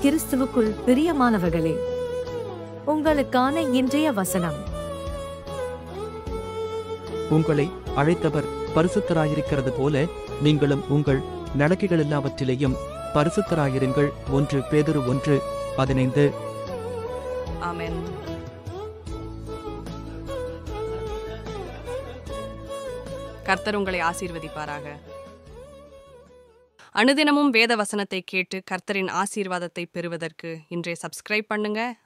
கிறிஸ்துவுக்குள் பிரியமானவர்களே உங்களுக்கான இன்றைய வசனம் உங்களை அழைத்தவர் பரிசுத்தராயிருக்கிறது போல நீங்களும் உங்கள் நடக்கைகள் எல்லாவற்றிலேயும் பரிசுத்தராயிருங்கள் ஒன்று பேதுரு ஒன்று பதினைந்து ஆமென் கர்த்தர் உங்களை ஆசீர்வதிப்பாராக அனுதினமும் வேத வசனத்தை கேட்டு கர்த்தரின் ஆசீர்வாதத்தை பெறுவதற்கு இன்றைய சப்ஸ்கிரைப் பண்ணுங்க